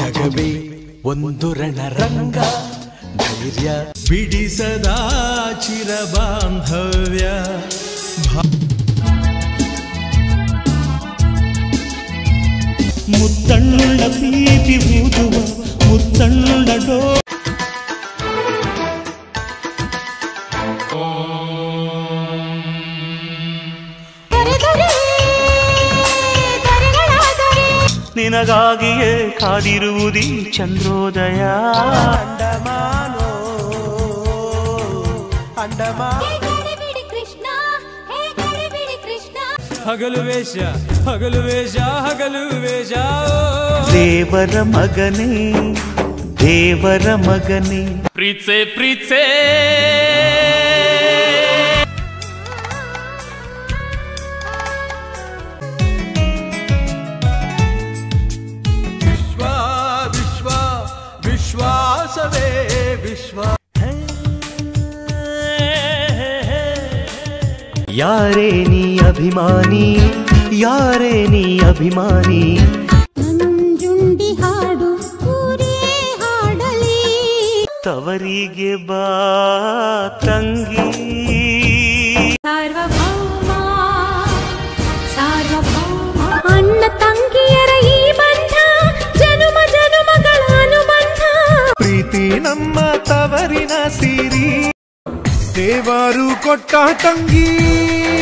ಜಗವೇ ಒಂದು ರಣರಂಗ ಧೈರ್ಯ ಬಿಡಿಸದ ಚಿರ ಬಾಂಧವ್ಯ ಮುತ್ತಣ್ಣ ಪ್ರೀತಿ ಊದುವ ಮುತ್ತಣ್ಣ ಡೋ ನಿನಗಾಗಿಯೇ ಕಾದಿರುವುದೀ ಚಂದ್ರೋದಯ ಕೃಷ್ಣ ಹೇ ಗಡಿಬಿಡಿ ಕೃಷ್ಣ ಹಗಲು ವೇಷ ಹಗಲು ವೇಷ ಹಗಲು ವೇಷ ದೇವರ ಮಗನೇ ದೇವರ ಮಗನೇ ಪ್ರೀತ್ಸೆ ಪ್ರೀತ್ಸೆ ವಿಶ್ವ ವಿಶ್ವ ವಿಶ್ವಾಸವೇ ವಿಶ್ವ ಯಾರೇ ನೀ ಅಭಿಮಾನಿ ಯಾರೇ ನೀ ಅಭಿಮಾನಿ ನಂಜುಂಡಿ ಹಾಡು ಊರೇ ಹಾಡಲಿ ತವರಿಗೆ ಬಾ ತಂಗಿ ಸಾರ್ವಭೌಮ ಸಾರ್ವಭೌಮ ಅಣ್ಣ ತಂಗಿಯರ ಈ ಬಂಧ ಜನುಮ ಜನುಮಗಳ ಅನುಬಂಧ ಪ್ರೀತಿ ನಮ್ಮ ತವರಿನ ಸಿರಿ ದೇವರು ಕೊಟ್ಟ ತಂಗಿ